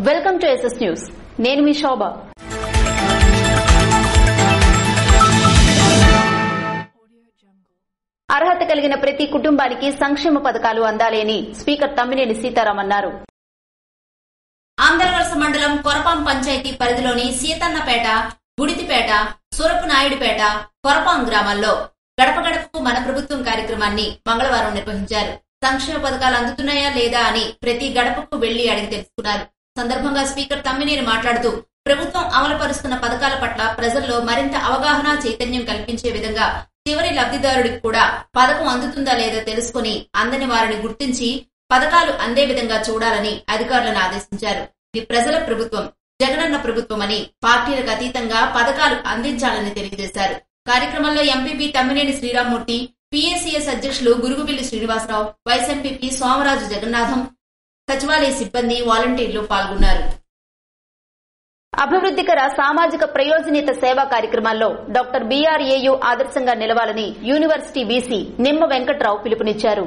welcome to SS news నేను మీ శోభ అర్హత కలిగిన ప్రతి కుటుంబానికి సంక్షేమ పథకాలు అందాలి అని స్పీకర్ తమ్మినేని సీతారాం అన్నారు ఆంధ్రవలస మండలం కొరపాం పంచాయతీ పరిధిలోని సీతన్నపేట గుడితిపేట సూరపు నాయుడుపేట కొరపాం గ్రామాల్లో గడప గడపకు మన ప్రభుత్వం కార్యక్రమాన్ని మంగళవారం నిర్వహించారు సంక్షేమ పథకాలు అందుతున్నాయా లేదా అని ప్రతి గడపకు వెళ్లి అడిగి తెలుసుకున్నారు సందర్భంగా స్పీకర్ తమ్మినేని మాట్లాడుతూ ప్రభుత్వం అమలు పరుస్తున్న పథకాల పట్ల ప్రజల్లో మరింత అవగాహన చైతన్యం కల్పించే విధంగా చివరి లబ్ధిదారుడికి కూడా పథకం అందుతుందా లేదా తెలుసుకుని అందని వారిని గుర్తించి పథకాలు అందే విధంగా చూడాలని అధికారులను ఆదేశించారు ఇది ప్రజల ప్రభుత్వం జగనన్న ప్రభుత్వం అని పార్టీలకు అతీతంగా పథకాలు అందించాలని తెలియజేశారు కార్యక్రమంలో ఎంపీపీ తమ్మినేని శ్రీరామ్మూర్తి పిఎస్సిఎస్ అధ్యక్షులు గురుగుబిల్లి శ్రీనివాసరావు వైస్ ఎంపీపీ సోమరాజు జగన్నాథం సచివాలయ సిబ్బంది వాలంటీర్లు పాల్గొన్నారు అభివృద్దికర సామాజిక ప్రయోజనీత సేవా కార్యక్రమాల్లో డాక్టర్ బీఆర్ఏయు ఆదర్శంగా నిలవాలని యూనివర్సిటీ వీసీ నిమ్మ వెంకట్రావు పిలుపునిచ్చారు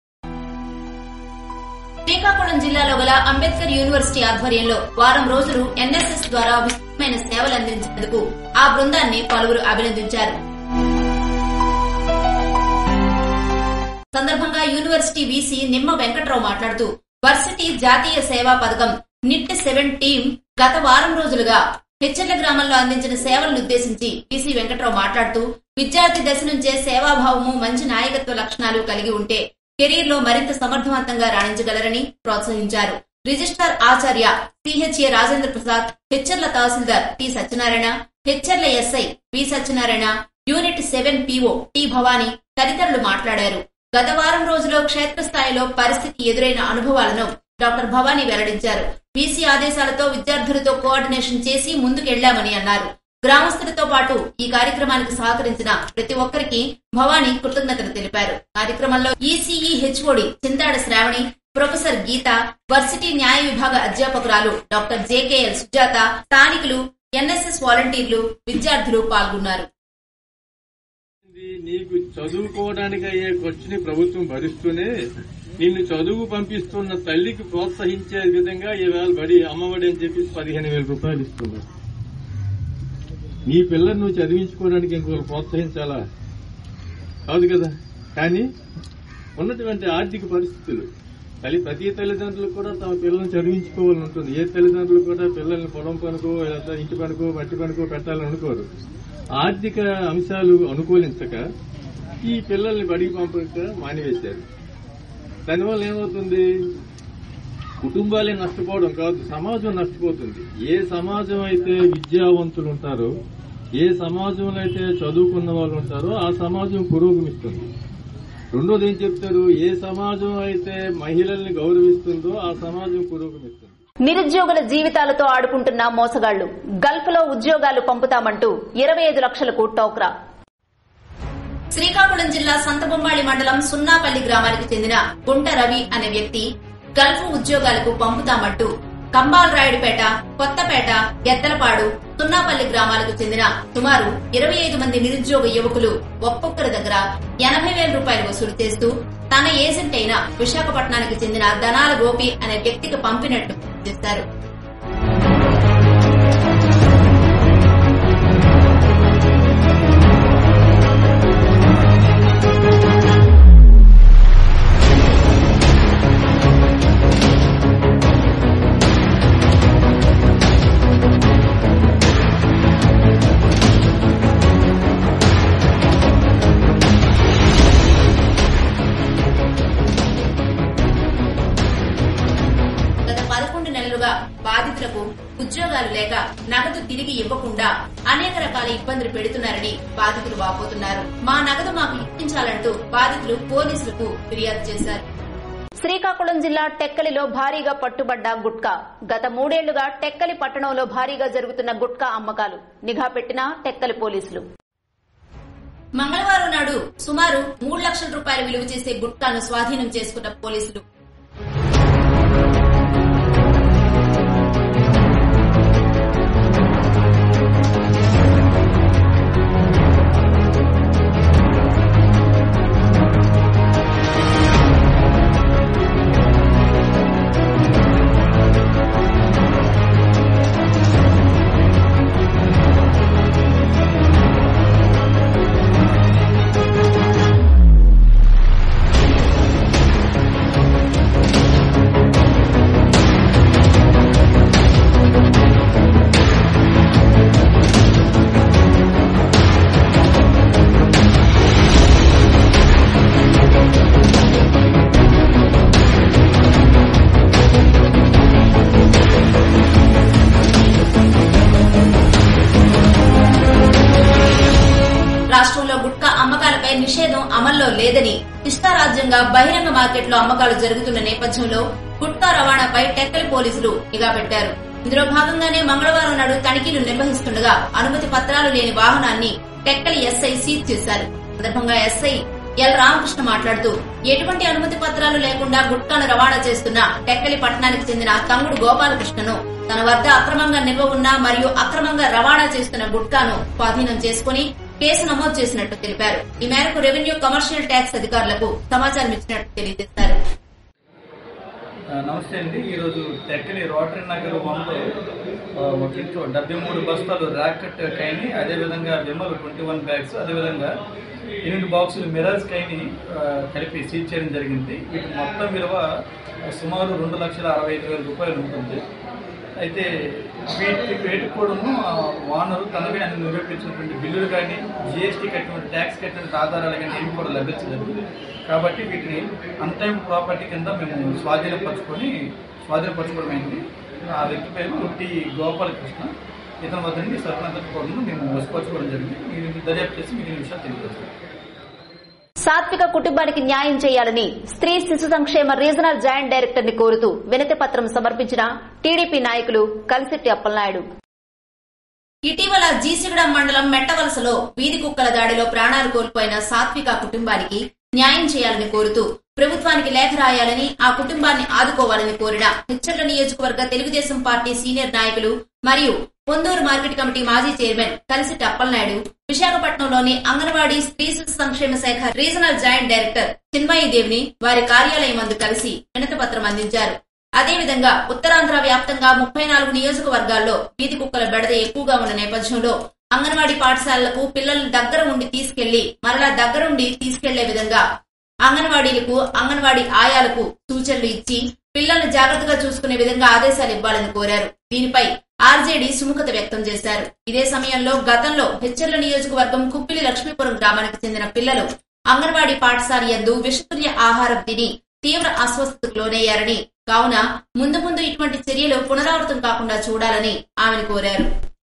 శ్రీకాకుళం జిల్లాలో గల అంబేద్కర్ యూనివర్సిటీ ఆధ్వర్యంలో వారం రోజులు ఎన్ఎస్ఎస్ ద్వారా విస్తృతమైన సేవలు అందించేందుకు ఆ బృందాన్ని పలువురు అభినందించారు సందర్భంగా యూనివర్సిటీ వీసీ నిమ్మ వెంకట్రావు మాట్లాడుతూ వర్సిటీ జాతీయ సేవా పథకం నిట్ సెవెన్ టీం గత వారం రోజులుగా హెచ్చర్ల గ్రామంలో అందించిన సేవలను ఉద్దేశించి వీసీ వెంకట్రావు మాట్లాడుతూ విద్యార్థి దశ నుంచే సేవాభావము మంచి నాయకత్వ లక్షణాలు కలిగి ఉంటే కెరీర్ లో మరింత సమర్థవంతంగా రాణించగలరని ప్రోత్సహించారు రిజిస్ట్రార్ ఆచార్య CHA Rajendra Prasad Etcherla tahsildar T Satyanarayana Etcherla SI V Satyanarayana unit seven PO T Bhavani తదితరులు మాట్లాడారు గత వారం రోజుల్లో క్షేత్రస్థాయిలో పరిస్థితి ఎదురైన అనుభవాలను డాక్టర్ భవానీ వెల్లడించారు బీసీ ఆదేశాలతో విద్యార్థులతో కోఆర్డినేషన్ చేసి ముందుకెళ్లామని అన్నారు గ్రామస్తులతో పాటు ఈ కార్యక్రమానికి సహకరించిన ప్రతి ఒక్కరికి భవానీ కృతజ్ఞతలు తెలిపారు కార్యక్రమంలో ECE HOD Chintada Sravani professor Geetha varsity న్యాయ విభాగ అధ్యాపకురాలు డాక్టర్ జేకేఎల్ సుజాత స్థానికులు ఎన్ఎస్ఎస్ వాలంటీర్లు విద్యార్థులు పాల్గొన్నారు ఇది నీకు చదువుకోవడానికి అయ్యే ఖర్చుని ప్రభుత్వం భరిస్తూనే నిన్ను చదువు పంపిస్తున్న తల్లికి ప్రోత్సహించే విధంగా ఈవేళ బడి అమ్మఒడి అని చెప్పి పదిహేను వేల రూపాయలు ఇస్తున్నారు నీ పిల్లలు నువ్వు చదివించుకోవడానికి ఇంకొకరు ప్రోత్సహించాలా కాదు కదా కానీ ఉన్నటువంటి ఆర్థిక పరిస్థితులు తల్లి ప్రతి తల్లిదండ్రులు కూడా తమ పిల్లల్ని చదివించుకోవాలని ఉంటుంది ఏ తల్లిదండ్రులు కూడా పిల్లల్ని పొలం పనుకో లేదా ఇంటి పనుకో మట్టి పనుకో పెట్టాలని అనుకోరు ఆర్థిక అంశాలు అనుకూలించక ఈ పిల్లల్ని బడికి పంపక మానివేశారు దానివల్ల ఏమవుతుంది కుటుంబాలే నష్టపోవడం కాదు సమాజం నష్టపోతుంది ఏ సమాజం అయితే విద్యావంతులు ఉంటారో ఏ సమాజంలో అయితే చదువుకున్న వాళ్ళు ఉంటారో ఆ సమాజం పురోగమిస్తుంది రెండోది ఏం చెప్తారు ఏ సమాజం అయితే మహిళల్ని గౌరవిస్తుందో ఆ సమాజం పురోగమిస్తుంది నిరుద్యోగుల జీవితాలతో ఆడుకుంటున్న మోసగాళ్లు గల్ఫ్ లో ఉద్యోగాలు పంపుతామంటూ ఇరవై ఐదు లక్షలకు టోక్రా శ్రీకాకుళం జిల్లా సంతబొమ్మాళి మండలం సున్నాపల్లి గ్రామానికి చెందిన గుంట రవి అనే వ్యక్తి గల్ఫ్ ఉద్యోగాలకు పంపుతామంటూ కంబాలరాయుడుపేట కొత్తపేట గెద్దలపాడు సున్నాపల్లి గ్రామాలకు చెందిన సుమారు ఇరవై ఐదు మంది నిరుద్యోగ యువకులు ఒక్కొక్కరి దగ్గర ఎనభై వేల రూపాయలు వసూలు చేస్తూ తన ఏజెంట్ అయిన విశాఖపట్నానికి చెందిన ధనాల గోపి అనే వ్యక్తికి పంపినట్టు చేశారు గత పదకొండు నెలలుగా బాధితులకు ఉద్యోగాలు లేక నగదు తిరిగి ఇవ్వకుండా అనేక రకాల ఇబ్బందులు పెడుతున్నారని బాధితులు వాపోతున్నారు మా నగదు మాకు ఇప్పించాలంటూ బాధితులు పోలీసులకు ఫిర్యాదు చేశారు శ్రీకాకుళం జిల్లా టెక్కలిలో భారీగా పట్టుబడ్డ గుట్కా గత మూడేళ్లుగా టెక్కలి పట్టణంలో భారీగా జరుగుతున్న గుట్కా అమ్మకాలు నిఘా పెట్టిన టెక్కలి పోలీసులు మంగళవారం నాడు సుమారు మూడు లక్షల రూపాయల విలువ చేసే గుట్కాను స్వాధీనం చేసుకున్న పోలీసులు విధంగా బహిరంగ మార్కెట్లో అమ్మకాలు జరుగుతున్న నేపథ్యంలో గుట్కా రవాణాపై టెక్కలి పోలీసులు నిఘా పెట్టారు ఇందులో భాగంగానే మంగళవారం నాడు తనిఖీలు నిర్వహిస్తుండగా అనుమతి పత్రాలు లేని వాహనాన్ని టెక్కలి ఎస్ఐ సీజ్ చేశారు సందర్భంగా ఎస్ఐ ఎల్ రామకృష్ణ మాట్లాడుతూ ఎటువంటి అనుమతి పత్రాలు లేకుండా గుట్కాను రవాణా చేస్తున్న టెక్కలి పట్టణానికి చెందిన తమ్ముడు గోపాలకృష్ణను తన వద్ద అక్రమంగా నిల్వ ఉన్న మరియు అక్రమంగా రవాణా చేస్తున్న గుట్కాను స్వాధీనం చేసుకుని కేసు నమోదు చేసినట్టు తెలిపారు ఈ మేరకు రెవెన్యూ కమర్షియల్ ట్యాక్స్ అధికారులకు సమాచారం ఇచ్చినట్టు తెలియజేశారు ఆ, నమస్తే అండి ఈరోజు టెక్కలి రోటరీ నగర్ వంలో ఆ, ఒక ఇంట్లో డెబ్బై మూడు బస్తాలు ర్యాకెట్ కైని అదేవిధంగా విమల్ ట్వంటీ వన్ బ్యాగ్స్ అదేవిధంగా ఎనిమిది బాక్సులు మిరర్స్ కైని ఆ, కలిపి సీజ్ చేయడం జరిగింది వీటి మొత్తం విలువ సుమారు రెండు లక్షల అరవై ఐదు వేల రూపాయలు ఉంటుంది అయితే వీటి వీటికి కూడాను ఆ, ఓనరు తనవే అని నిరూపించినటువంటి బిల్లులు కానీ జిఎస్టీ కట్టినటువంటి ట్యాక్స్ కట్టినటువంటి ఆధారాలు కానీ ఏమి కూడా లభించలేదు కాబట్టి వీటిని అన్టైమ్ ప్రాపర్టీ కింద మేము స్వాధీనపరచుకొని స్వాధీనపరచుకోవడం అయింది ఆ వ్యక్తి పేరు టి గోపాలకృష్ణ ఇతని వద్ద నుండి సర్పంచ్ కూడా మేము వసుపరచుకోవడం జరిగింది మీరు దర్యాప్తు చేసి మిగిలిన విషయాలు తెలియజేస్తాం సాత్విక కుటుంబానికి న్యాయం చేయాలని స్త్రీ శిశు సంక్షేమ రీజనల్ జాయింట్ డైరెక్టర్ ని కోరుతూ వినతి పత్రం సమర్పించిన టీడీపీ నాయకులు కలిసిట్టి అప్పలనాయుడు ఇటీవల జీసిగడం మండలం మెట్టవలసలో వీధి కుక్కల దాడిలో ప్రాణాలు కోల్పోయిన సాత్విక కుటుంబానికి న్యాయం చేయాలని కోరుతూ ప్రభుత్వానికి లేఖ రాయాలని ఆ కుటుంబాన్ని ఆదుకోవాలని కోరిన హెచ్చర్ల నియోజకవర్గ తెలుగుదేశం పార్టీ సీనియర్ నాయకులు మరియు పొందూరు మార్కెట్ కమిటీ మాజీ చైర్మన్ కలిసిటి అప్పలనాయుడు విశాఖపట్నంలోని అంగన్వాడీ స్త్రీ శిశు సంక్షేమ శాఖ రీజనల్ జాయింట్ డైరెక్టర్ చిన్మయి దేవిని వారి కార్యాలయం మందు కలిసి వినతి పత్రం అందించారు అదేవిధంగా ఉత్తరాంధ్ర వ్యాప్తంగా ముప్పై నాలుగు నియోజకవర్గాల్లో వీధి కుక్కల బెడద ఎక్కువగా ఉన్న నేపథ్యంలో అంగన్వాడీ పాఠశాలలకు పిల్లల్ని దగ్గర ఉండి తీసుకెళ్లి మరలా దగ్గరుండి తీసుకెళ్లే విధంగా అంగన్వాడీలకు అంగన్వాడీ ఆయాలకు సూచనలు ఇచ్చి పిల్లల్ని జాగ్రత్తగా చూసుకునే విధంగా ఆదేశాలు ఇవ్వాలని కోరారు దీనిపై ఆర్జేడీ సుముఖత వ్యక్తం చేశారు ఇదే సమయంలో గతంలో హెచ్చర్ల నియోజకవర్గం కుప్పిలి లక్ష్మీపురం గ్రామానికి చెందిన పిల్లలు అంగన్వాడీ పాఠశాల యందు విషతుల్య ఆహారం తిని తీవ్ర అస్వస్థతకు లోనయ్యారని కావున ముందు ముందు ఇటువంటి చర్యలు పునరావృతం కాకుండా చూడాలని ఆమెను కోరారు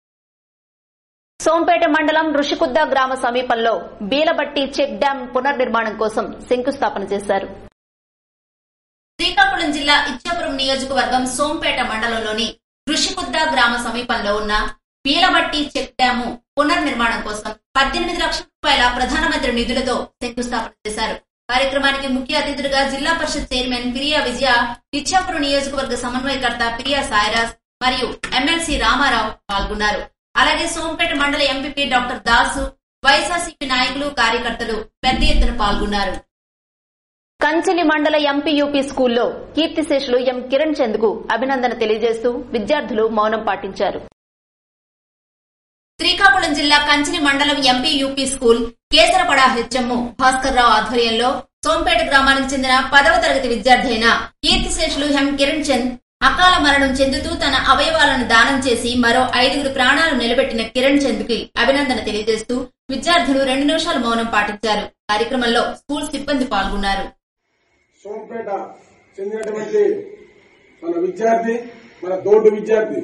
సోంపేట మండలం ఋషికుద్ద గ్రామ సమీపంలో బీలబట్టి చెక్ డ్యాం పునర్నిర్మాణం కోసం శంకుస్థాపన చేశారు శ్రీకాకుళం జిల్లా ఇచ్చాపురం నియోజకవర్గం సోంపేట మండలంలోని ఋషికుద్ద గ్రామ సమీపంలో ఉన్న పీలబట్టి చెక్ డ్యాము పునర్నిర్మాణం కోసం పద్దెనిమిది లక్షల రూపాయల ప్రధానమంత్రి నిధులతో శంకుస్థాపన చేశారు కార్యక్రమానికి ముఖ్య అతిథులుగా జిల్లా పరిషత్ చైర్మన్ పిరియా విజయ ఇచ్చాపురం నియోజకవర్గ సమన్వయకర్త పిరియా సాయిరాజ్ మరియు ఎమ్మెల్సీ రామారావు పాల్గొన్నారు అలాగే సోంపేట మండల ఎంపీపీ డాక్టర్ దాసు వైఎస్ఆర్సీపీ నాయకులు కార్యకర్తలు పెద్ద ఎత్తున పాల్గొన్నారు కంచిలి మండల ఎంపీయూపీ స్కూల్లో కీర్తిశేషులు ఎం కిరణ్ చంద్కు అభినందన తెలియజేస్తూ విద్యార్థులు మౌనం పాటించారు శ్రీకాకుళం జిల్లా కంచిలి మండలం MP UP school Kesarapada HM Bhaskar Rao ఆధ్వర్యంలో సోంపేట గ్రామానికి చెందిన పదవ తరగతి విద్యార్థి అయిన కీర్తిశేషులు ఎం కిరణ్ చంద్ అకాల మరణం చెందుతూ తన అవయవాలను దానం చేసి మరో ఐదుగురు ప్రాణాలు నిలబెట్టిన కిరణ్ చంద్ కి అభినందన తెలియజేస్తూ విద్యార్థులు రెండు నిమిషాలు మౌనం పాటించారు కార్యక్రమంలో స్కూల్ సిబ్బంది పాల్గొన్నారు సోంపేట చెందినటువంటి మన విద్యార్థి మన తోటి విద్యార్థి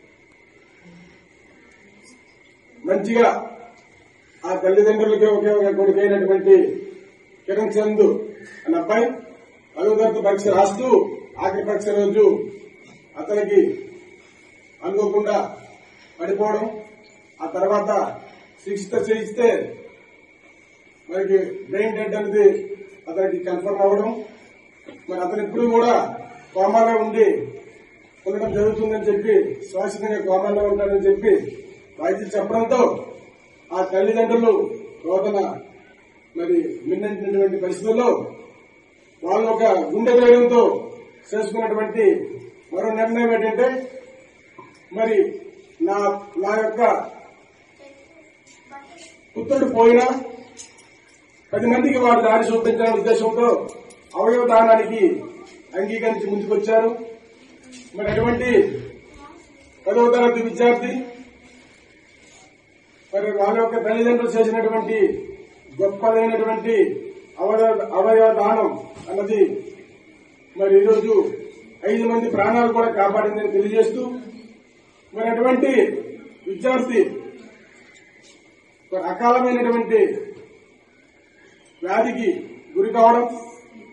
మంచిగా ఆ తల్లిదండ్రులకి ఒకే ఒక కొడుకైనటువంటి కిరణ్ చంద్ అన్న అబ్బాయి పదవ తరగతి పరీక్ష రాస్తూ ఆఖరి పరీక్ష రోజు అతనికి అనుకోకుండా పడిపోవడం ఆ తర్వాత చికిత్స చేయిస్తే మనకి బ్రెయిన్ డెడ్ అనేది అతనికి కన్ఫర్మ్ అవ్వడం మరి అతను ఇప్పుడు కూడా కోమాలో ఉండి ఉండడం జరుగుతుందని చెప్పి శ్వాసంగా కోమాలో ఉంటాడని చెప్పి వైద్యులు చెప్పడంతో ఆ తల్లిదండ్రులు రోదన మరి మిన్నటువంటి పరిస్థితుల్లో వాళ్ళు ఒక గుండె ధైర్యంతో చేసుకున్నటువంటి మరో నిర్ణయం ఏంటంటే మరి నా నా యొక్క పుత్రుడు పోయినా పది మందికి వారు దారి చూపించాలనే ఉద్దేశంతో అవయవ దానానికి అంగీకరించి ముందుకొచ్చారు మరి అటువంటి పదవ తరగతి విద్యార్థి మరి వాళ్ళ యొక్క తల్లిదండ్రులు చేసినటువంటి గొప్పదైనటువంటి అవయవ అవయవ దానం అన్నది మరి ఈరోజు ఐదు మంది ప్రాణాలు కూడా కాపాడిందని తెలియజేస్తూ మరి అటువంటి విద్యార్థి ఒక అకాలమైనటువంటి వ్యాధికి గురి కావడం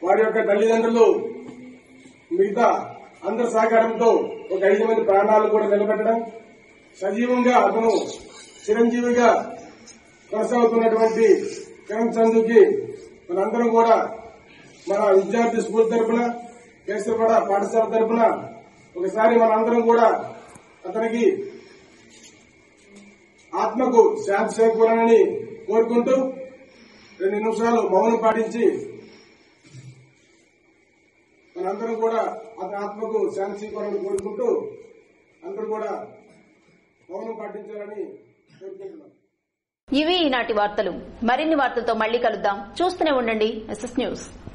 వారి యొక్క తల్లిదండ్రులు మిగతా అందరి సహకారంతో ఒక ఐదు మంది ప్రాణాలు కూడా నిలబెట్టడం సజీవంగా అతను చిరంజీవిగా కొనసాగుతున్నటువంటి కిరణ్ చందుకి మనందరం కూడా మన విద్యార్థి స్కూల్ తరపున కేశవపడ పాఠశాల తరపున ఒకసారి మనందరం కూడా అతనికి ఆత్మకు శాంతి చేకూరాలని కోరుకుంటూ రెండు నిమిషాలు మౌనం పాటించి మనందరం కూడా అతని ఆత్మకు శాంతి చేకూరాలని కోరుకుంటూ అందరూ కూడా మౌనం పాటించాలని కోరుకుంటున్నాం ఇవి ఈనాటి వార్తలు మరిన్ని వార్తలతో మళ్ళీ కలుద్దాం చూస్తూనే ఉండండి ఎస్ఎస్ న్యూస్